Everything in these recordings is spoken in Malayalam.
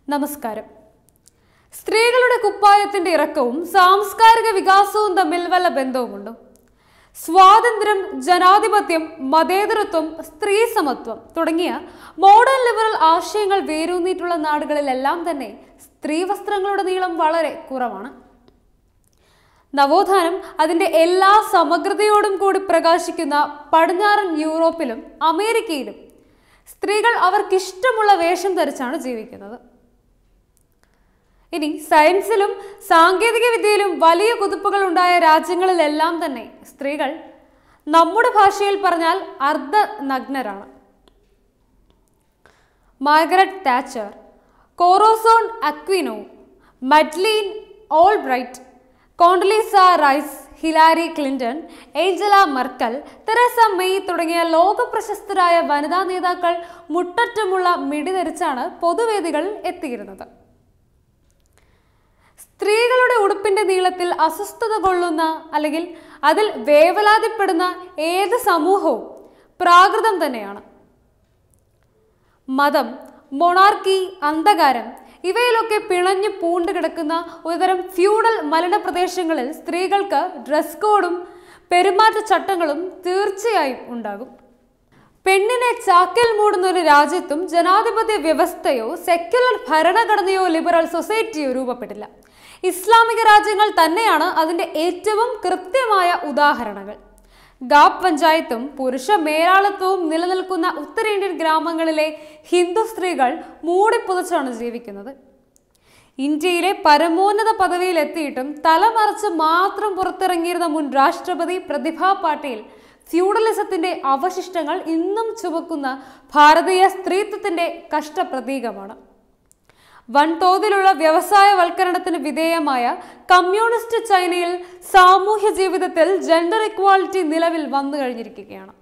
നമസ്കാരം സ്ത്രീകളുടെ കുപ്പായത്തിന്റെ ഇറക്കവും സാംസ്കാരിക വികാസവും തമ്മിൽ വല്ല ബന്ധവുമുണ്ടോ സ്വാതന്ത്ര്യം ജനാധിപത്യം മതേതരത്വം സ്ത്രീ സമത്വം തുടങ്ങിയ മോഡേൺ ലിബറൽ ആശയങ്ങൾ വേരൂന്നിയിട്ടുള്ള നാടുകളിലെല്ലാം തന്നെ സ്ത്രീ വസ്ത്രങ്ങളുടെ നീളം വളരെ കുറവാണ് നവോത്ഥാനം അതിന്റെ എല്ലാ സമഗ്രതയോടും കൂടി പ്രകാശിക്കുന്ന പടിഞ്ഞാറൻ യൂറോപ്പിലും അമേരിക്കയിലും സ്ത്രീകൾ അവർക്കിഷ്ടമുള്ള വേഷം ധരിച്ചാണ് ജീവിക്കുന്നത് ഇനി സയൻസിലും സാങ്കേതിക വിദ്യയിലും വലിയ കുതിപ്പുകൾ ഉണ്ടായ രാജ്യങ്ങളിലെല്ലാം തന്നെ സ്ത്രീകൾ നമ്മുടെ ഭാഷയിൽ പറഞ്ഞാൽ അർദ്ധ നഗ്നരാണ് Margaret Thatcher Corazon Aquino Madeleine Albright Condoleezza Rice Hillary Clinton Angela Merkel Theresa May തുടങ്ങിയ ലോക പ്രശസ്തരായ വനിതാ നേതാക്കൾ മുട്ടറ്റമുള്ള മിടി ധരിച്ചാണ് പൊതുവേദികളിൽ എത്തിയിരുന്നത് സ്ത്രീകളുടെ ഉടുപ്പിന്റെ നീളത്തിൽ അസ്വസ്ഥത കൊള്ളുന്ന അല്ലെങ്കിൽ അതിൽ വേവലാതിപ്പെടുന്ന ഏത് സമൂഹവും പ്രാകൃതം തന്നെയാണ് മതം മൊണാർക്കി അന്ധകാരം ഇവയിലൊക്കെ പിണഞ്ഞു പൂണ്ട് കിടക്കുന്ന ഒരുതരം ഫ്യൂഡൽ മലിന പ്രദേശങ്ങളിൽ സ്ത്രീകൾക്ക് ഡ്രസ് കോഡും പെരുമാറ്റച്ചട്ടങ്ങളും തീർച്ചയായും ഉണ്ടാകും പെണ്ണിനെ ചാക്കിൽ മൂടുന്ന ഒരു രാജ്യത്തും ജനാധിപത്യ വ്യവസ്ഥയോ സെക്യുലർ ഭരണഘടനയോ ലിബറൽ സൊസൈറ്റിയോ രൂപപ്പെട്ടില്ല ഇസ്ലാമിക രാജ്യങ്ങൾ തന്നെയാണ് അതിന്റെ ഏറ്റവും കൃത്യമായ ഉദാഹരണങ്ങൾ ഗാപ് പഞ്ചായത്തും പുരുഷ മേലാളത്വവും നിലനിൽക്കുന്ന ഉത്തരേന്ത്യൻ ഗ്രാമങ്ങളിലെ ഹിന്ദു സ്ത്രീകൾ മൂടിപ്പുതച്ചാണ് ജീവിക്കുന്നത് ഇന്ത്യയിലെ പരമോന്നത പദവിയിൽ എത്തിയിട്ടും തലമറച്ച് മാത്രം പുറത്തിറങ്ങിയിരുന്ന മുൻ രാഷ്ട്രപതി പ്രതിഭാ പാട്ടീൽ ഫ്യൂഡലിസത്തിന്റെ അവശിഷ്ടങ്ങൾ ഇന്നും ചുമക്കുന്ന ഭാരതീയ സ്ത്രീത്വത്തിന്റെ കഷ്ടപ്രതീകമാണ് വൻതോതിലുള്ള വ്യവസായവൽക്കരണത്തിന് വിധേയമായ കമ്മ്യൂണിസ്റ്റ് ചൈനയിൽ സാമൂഹ്യ ജീവിതത്തിൽ ജെൻഡർ ഇക്വാളിറ്റി നിലവിൽ വന്നു കഴിഞ്ഞിരിക്കുകയാണ്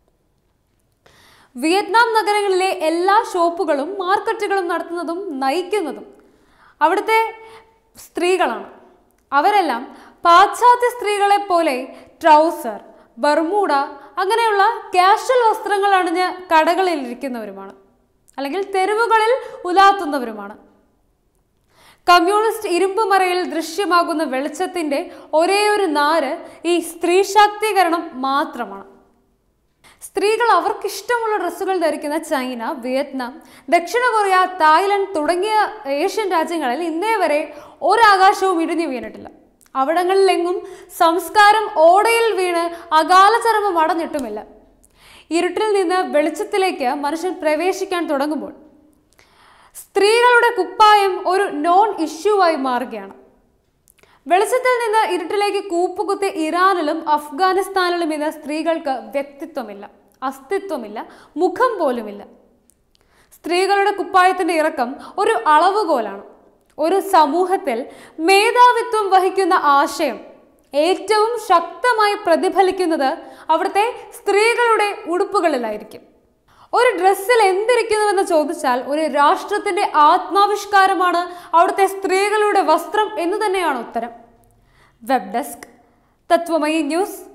വിയറ്റ്നാം നഗരങ്ങളിലെ എല്ലാ ഷോപ്പുകളും മാർക്കറ്റുകളും നടത്തുന്നതും നയിക്കുന്നതും അവിടുത്തെ സ്ത്രീകളാണ് അവരെല്ലാം പാശ്ചാത്യ സ്ത്രീകളെ പോലെ ട്രൗസർ ബർമൂഡ അങ്ങനെയുള്ള കാഷ്വൽ വസ്ത്രങ്ങൾ അണിഞ്ഞ് കടകളിൽ ഇരിക്കുന്നവരുമാണ് അല്ലെങ്കിൽ തെരുവുകളിൽ ഉലാത്തുന്നവരുമാണ് കമ്മ്യൂണിസ്റ്റ് ഇരുമ്പുമറയിൽ ദൃശ്യമാകുന്ന വെളിച്ചത്തിന്റെ ഒരേ ഒരു നാര് ഈ സ്ത്രീ ശാക്തീകരണം മാത്രമാണ് സ്ത്രീകൾ അവർക്കിഷ്ടമുള്ള ഡ്രസ്സുകൾ ധരിക്കുന്ന ചൈന വിയറ്റ്നാം ദക്ഷിണ കൊറിയ തായ്ലൻഡ് തുടങ്ങിയ ഏഷ്യൻ രാജ്യങ്ങളിൽ ഇന്നേ വരെ ഒരാകാശവും ഇടിഞ്ഞു വീണിട്ടില്ല അവിടങ്ങളിലെങ്ങും സംസ്കാരം ഓടയിൽ വീണ് അകാല ചരമം അടഞ്ഞിട്ടുമില്ല ഇരുട്ടിൽ നിന്ന് വെളിച്ചത്തിലേക്ക് മനുഷ്യൻ പ്രവേശിക്കാൻ തുടങ്ങുമ്പോൾ സ്ത്രീകളുടെ കുപ്പായം ഒരു നോൺ ഇഷ്യൂവായി മാറുകയാണ് വെളിച്ചത്തിൽ നിന്ന് ഇരുട്ടിലേക്ക് കൂപ്പുകുത്തിയ ഇറാനിലും അഫ്ഗാനിസ്ഥാനിലും ഇന്ന് സ്ത്രീകൾക്ക് വ്യക്തിത്വമില്ല അസ്തിത്വമില്ല മുഖം പോലുമില്ല സ്ത്രീകളുടെ കുപ്പായത്തിന്റെ ഇറക്കം ഒരു അളവുകോലാണ് ഒരു സമൂഹത്തിൽ മേധാവിത്വം വഹിക്കുന്ന ആശയം ഏറ്റവും ശക്തമായി പ്രതിഫലിക്കുന്നത് അവിടുത്തെ സ്ത്രീകളുടെ ഉടുപ്പുകളിലായിരിക്കും ഒരു ഡ്രസ്സിൽ എന്തിരിക്കുന്നുവെന്ന് ചോദിച്ചാൽ ഒരു രാഷ്ട്രത്തിന്റെ ആത്മാവിഷ്കാരമാണ് അവിടുത്തെ സ്ത്രീകളുടെ വസ്ത്രം എന്ന് തന്നെയാണ് ഉത്തരം വെബ് ഡെസ്ക് തത്വമയി ന്യൂസ്